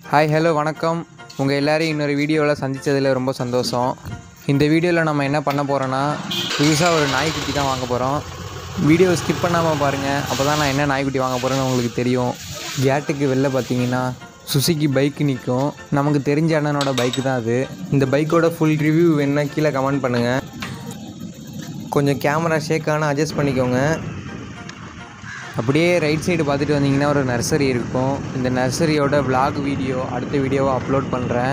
Hi hello வணக்கம் உங்கள் எல்லாரையும் இன்னொரு வீடியோவில் சந்தித்ததில் ரொம்ப சந்தோஷம் இந்த வீடியோவில் நம்ம என்ன பண்ண போகிறோன்னா புதுசாக ஒரு நாய்க்குட்டி தான் வாங்க போகிறோம் வீடியோவை ஸ்கிப் பண்ணாமல் பாருங்கள் அப்போ தான் நான் என்ன நாய்க்குட்டி வாங்க போகிறேன்னு உங்களுக்கு தெரியும் கேட்டுக்கு வெளில பார்த்தீங்கன்னா சுசுகி பைக் நிற்கும் நமக்கு தெரிஞ்ச அண்ணனோட பைக்கு தான் அது இந்த பைக்கோட ஃபுல் ரிவ்யூ வேணுன்னா கீழே கமெண்ட் பண்ணுங்கள் கொஞ்சம் கேமரா ஷேக்கான அட்ஜஸ்ட் பண்ணிக்கோங்க அப்படியே ரைட் சைடு பார்த்துட்டு வந்தீங்கன்னா ஒரு நர்சரி இருக்கும் இந்த நர்சரியோட vlog வீடியோ அடுத்த வீடியோவை அப்லோட் பண்ணுறேன்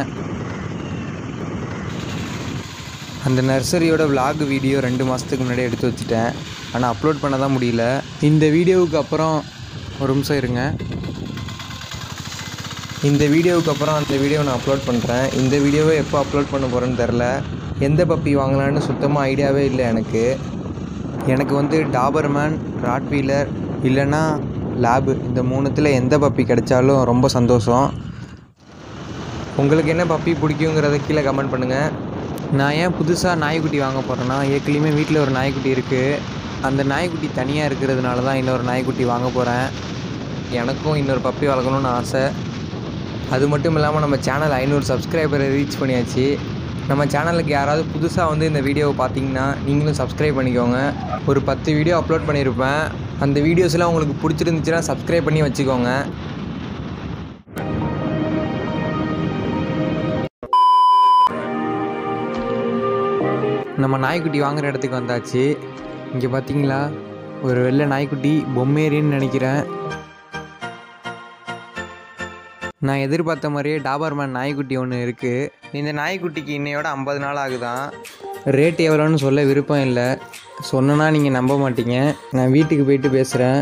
அந்த நர்சரியோட vlog வீடியோ ரெண்டு மாதத்துக்கு முன்னாடி எடுத்து வச்சுட்டேன் ஆனால் அப்லோட் பண்ண தான் முடியல இந்த வீடியோவுக்கு அப்புறம் ஒரு நிமிஷம் இருங்க இந்த வீடியோவுக்கு அப்புறம் அந்த வீடியோவை நான் அப்லோட் பண்ணுறேன் இந்த வீடியோவை எப்போ அப்லோட் பண்ண போகிறேன்னு தெரில எந்த பப்பி வாங்கலான்னு சுத்தமாக ஐடியாவே இல்லை எனக்கு எனக்கு வந்து டாபர்மேன் ராட்வீலர் இல்லைன்னா லேபு இந்த மூணுத்தில் எந்த பப்பி கிடைச்சாலும் ரொம்ப சந்தோஷம் உங்களுக்கு என்ன பப்பி பிடிக்குங்கிறத கீழே கமெண்ட் பண்ணுங்கள் நான் ஏன் புதுசாக நாய்க்குட்டி வாங்க போகிறேன்னா ஏற்கனவே வீட்டில் ஒரு நாய்க்குட்டி இருக்குது அந்த நாய்க்குட்டி தனியாக இருக்கிறதுனால தான் இன்னொரு நாய்க்குட்டி வாங்க போகிறேன் எனக்கும் இன்னொரு பப்பி வளர்க்கணும்னு ஆசை அது மட்டும் இல்லாமல் நம்ம சேனல் ஐநூறு சப்ஸ்கிரைபரை ரீச் பண்ணியாச்சு நம்ம சேனலுக்கு யாராவது புதுசாக வந்து இந்த வீடியோவை பார்த்தீங்கன்னா நீங்களும் சப்ஸ்கிரைப் பண்ணிக்கோங்க ஒரு பத்து வீடியோ அப்லோட் பண்ணியிருப்பேன் அந்த வீடியோஸ்லாம் உங்களுக்கு பிடிச்சிருந்துச்சுன்னா சப்ஸ்கிரைப் பண்ணி வச்சுக்கோங்க நம்ம நாய்க்குட்டி வாங்குற இடத்துக்கு வந்தாச்சு இங்கே பார்த்தீங்களா ஒரு வெள்ளை நாய்க்குட்டி பொம்மேரின்னு நினைக்கிறேன் நான் எதிர்பார்த்த மாதிரியே டாபர்மேன் நாய்க்குட்டி ஒன்று இருக்குது இந்த நாய்க்குட்டிக்கு இன்னையோட ஐம்பது நாள் ஆகுதான் ரேட் எவ்வளோன்னு சொல்ல விருப்பம் இல்லை சொன்னனா நீங்கள் நம்ப மாட்டீங்க நான் வீட்டுக்கு போயிட்டு பேசுகிறேன்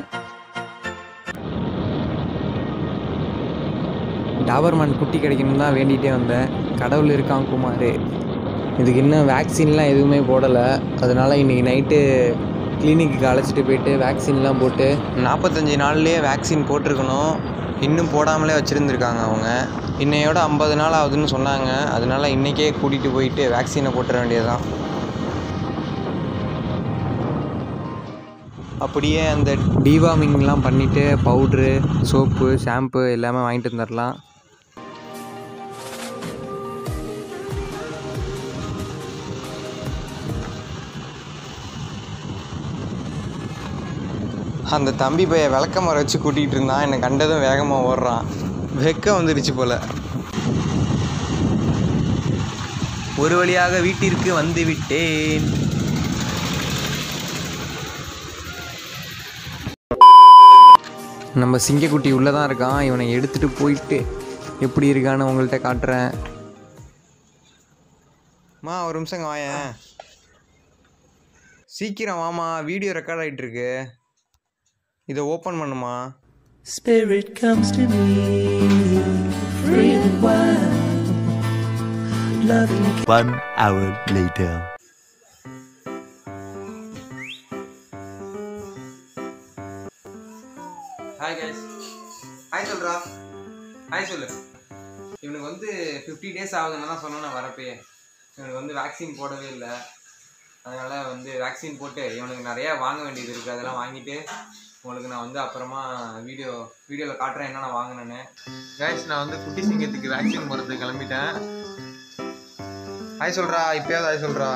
டாபர்மேன் குட்டி கிடைக்கணும்னு தான் வேண்டிகிட்டே வந்தேன் கடவுள் இருக்கான் குமார் இதுக்கு இன்னும் வேக்சின்லாம் எதுவுமே போடலை அதனால் இன்றைக்கி நைட்டு கிளினிக்கு அழைச்சிட்டு போயிட்டு வேக்சின்லாம் போட்டு நாற்பத்தஞ்சு நாள்லேயே வேக்சின் போட்டிருக்கணும் இன்னும் போடாமலே வச்சுருந்துருக்காங்க அவங்க இன்னையோட ஐம்பது நாள் ஆகுதுன்னு சொன்னாங்க அதனால இன்றைக்கே கூட்டிகிட்டு போயிட்டு வேக்சினை போட்டுற வேண்டியதுதான் அப்படியே அந்த டிவார்மிங்லாம் பண்ணிவிட்டு பவுட்ரு சோப்பு ஷாம்பு எல்லாமே வாங்கிட்டு வந்துடலாம் அந்த தம்பி பைய விளக்க மரம் வச்சு கூட்டிகிட்டு இருந்தான் என்னை கண்டதும் வேகமாக ஓடுறான் வெக்கம் வந்துடுச்சு போல ஒரு வழியாக வீட்டிற்கு வந்து விட்டேன் நம்ம சிங்கக்குட்டி உள்ளே தான் இருக்கான் இவனை எடுத்துகிட்டு போயிட்டு எப்படி இருக்கான்னு உங்கள்கிட்ட காட்டுறேன் மா ஒரு நிமிஷங்க வாயேன் சீக்கிரம் வாமா வீடியோ ரெக்கார்ட் ஆகிட்டு இருக்கு இதை ஓப்பன் பண்ணுமா Spirit comes to me, free and wild, loving One hour later. Hi guys hi சொல்றா ஹாய் சொல்லு இவனுக்கு வந்து ஃபிஃப்டி டேஸ் ஆகுதுன்னு தான் சொன்னேன் நான் வரப்பே இவனுக்கு வந்து வேக்சின் போடவே இல்லை அதனால் வந்து வேக்சின் போட்டு இவனுக்கு நிறையா வாங்க வேண்டியது இருக்குது அதெல்லாம் வாங்கிட்டு உங்களுக்கு நான் வந்து அப்புறமா வீடியோ வீடியோவில் காட்டுறேன் என்னென்ன வாங்கினேன்னு கைஸ் நான் வந்து குட்டி சிங்கத்துக்கு வேக்சின் போகிறதுக்கு கிளம்பிட்டேன் ஹாய் சொல்கிறா இப்போயாவது ஹாய் சொல்கிறா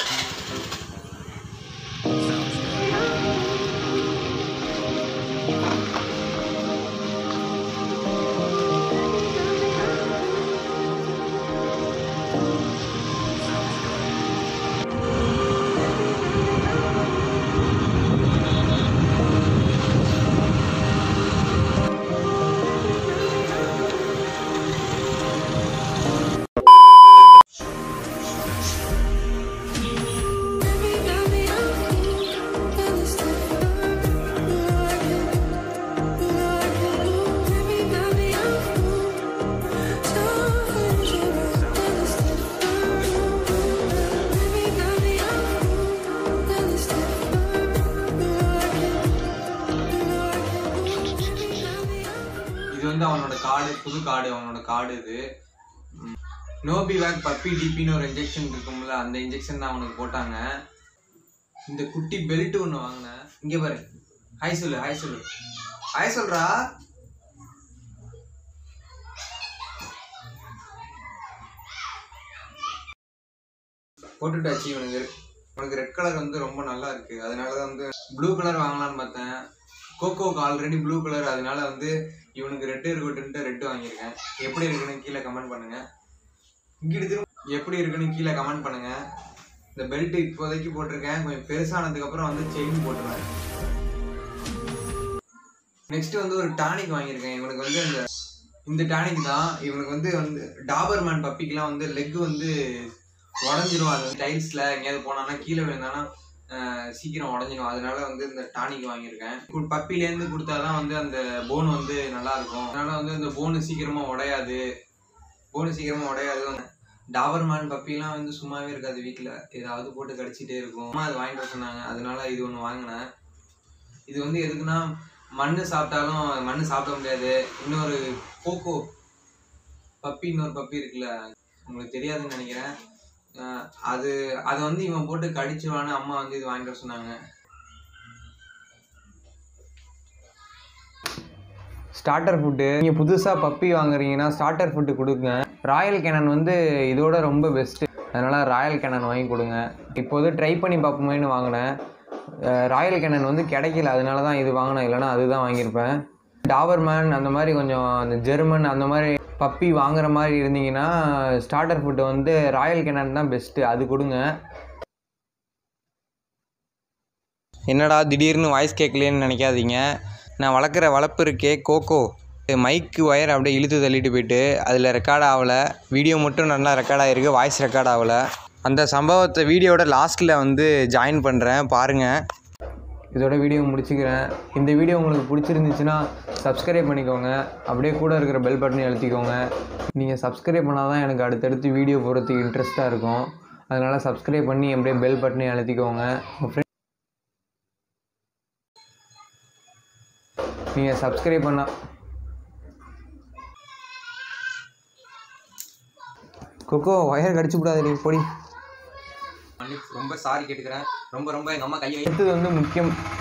இது வந்து அவனோட கார்டு புது கார்டு அவனோட கார்டு இது நோபி வேக் பப்பி டிபின்னு ஒரு இன்ஜெக்ஷன் இருக்கும்ல அந்த இன்ஜெக்ஷன் தான் அவனுக்கு போட்டாங்க இந்த குட்டி பெல்ட் ஒன்று வாங்கினேன் இங்கே பாரு ஹாய் சொல்லு ஹாய் சொல்லு ஹாய் சொல்றா போட்டுட்டாச்சு இவனுக்கு உனக்கு ரெட் கலர் வந்து ரொம்ப நல்லா இருக்கு அதனால தான் வந்து ப்ளூ கலர் வாங்கலாம்னு பார்த்தேன் கோகோக்கு ஆல்ரெடி ப்ளூ கலர் அதனால வந்து இவனுக்கு ரெட்டு இருக்கட்டுன்ட்டு ரெட்டு வாங்கியிருக்கேன் எப்படி இருக்குன்னு கீழே கமெண்ட் பண்ணுங்க இங்கிட்டு திரும்ப எப்படி இருக்குன்னு கீழே கமெண்ட் பண்ணுங்க இந்த பெல்ட் இப்போதைக்கு போட்டிருக்கேன் கொஞ்சம் பெருசானதுக்கு அப்புறம் வந்து செயின் போட்டுருவேன் நெக்ஸ்ட் வந்து ஒரு டானிக் வாங்கியிருக்கேன் இவனுக்கு வந்து இந்த இந்த டானிக் தான் இவனுக்கு வந்து வந்து டாபர்மேன் பப்பிக்கெலாம் வந்து லெக் வந்து உடஞ்சிரும் அது டைல்ஸில் எங்கேயாவது போனான்னா கீழே விழுந்தானா ஆஹ், சீக்கிரம் உடஞ்சிரும் அதனால வந்து இந்த டானிக் வாங்கியிருக்கேன் கு- பப்பிலேருந்து கொடுத்தாதான் வந்து அந்த போன் வந்து நல்லா இருக்கும் அதனால வந்து இந்த போனு சீக்கிரமா உடையாது போனு சீக்கிரமா உடையாது டாபர்மேன் பப்பிலாம் வந்து சும்மாவே இருக்காது வீட்டில் ஏதாவது போட்டு கடிச்சிட்டே இருக்கும் அம்மா அது வாங்கிட்டு வர சொன்னாங்க அதனால இது ஒன்று வாங்கினேன் இது வந்து எதுக்குன்னா மண்ணு சாப்பிட்டாலும் மண்ணு சாப்பிட முடியாது இன்னொரு கோகோ பப்பி இன்னொரு பப்பி இருக்குல்ல உங்களுக்கு தெரியாதுன்னு நினைக்கிறேன் அஹ் அது அதை வந்து இவன் போட்டு கடிச்சிருவான்னு அம்மா வந்து இது வாங்கிட்டு வர சொன்னாங்க ஸ்டார்டர் ஃபுட்டு நீங்கள் புதுசாக பப்பி வாங்குறீங்கன்னா ஸ்டார்டர் ஃபுட்டு கொடுங்க ராயல் கேனன் வந்து இதோட ரொம்ப பெஸ்ட்டு அதனால் ராயல் கேனன் வாங்கி கொடுங்க இப்போது ட்ரை பண்ணி பார்ப்போமேன்னு வாங்கினேன் அஹ் ராயல் கேனன் வந்து கிடைக்கல அதனால தான் இது வாங்கினேன் இல்லைன்னா அதுதான் வாங்கியிருப்பேன் டாபர்மேன் அந்த மாதிரி கொஞ்சம் அந்த ஜெர்மன் அந்த மாதிரி பப்பி வாங்குற மாதிரி இருந்தீங்கன்னா ஸ்டார்டர் ஃபுட்டு வந்து ராயல் கேனன் தான் பெஸ்ட்டு அது கொடுங்க என்னடா திடீர்னு வாய்ஸ் கேட்கலையேன்னு நினைக்காதீங்க நான் வளர்க்குற வளர்ப்பு இருக்கே கோகோ மைக்கு ஒயர் அப்படியே இழுத்து தள்ளிட்டு போயிட்டு அதில் ரெக்கார்ட் ஆகலை வீடியோ மட்டும் நல்லா ரெக்கார்ட் ஆகிருக்கு வாய்ஸ் ரெக்கார்ட் ஆகலை அந்த சம்பவத்தை வீடியோட லாஸ்ட்டில் வந்து ஜாயின் பண்ணுறேன் பாருங்கள் இதோட வீடியோ முடிச்சுக்கிறேன் இந்த வீடியோ உங்களுக்கு பிடிச்சிருந்துச்சுன்னா சப்ஸ்கிரைப் பண்ணிக்கோங்க அப்படியே கூட இருக்கிற பெல் பட்டனை அழுத்திக்கோங்க நீங்கள் சப்ஸ்கிரைப் பண்ணால் தான் எனக்கு அடுத்தடுத்து வீடியோ போகிறதுக்கு இன்ட்ரெஸ்ட்டாக இருக்கும் அதனால் சப்ஸ்கிரைப் பண்ணி அப்படியே பெல் பட்டனை அழுத்திக்கோங்க உங்கள் ஃப்ரெண்ட் நீங்கள் சப்ஸ்கிரைப் பண்ணா கொக்கோ ஒயர் கடிச்சு விடாது நீ பொடி ரொம்ப சாரி கேட்டுக்கிறேன் ரொம்ப ரொம்ப எங்கள் அம்மா கையை அடுத்தது வந்து முக்கியம்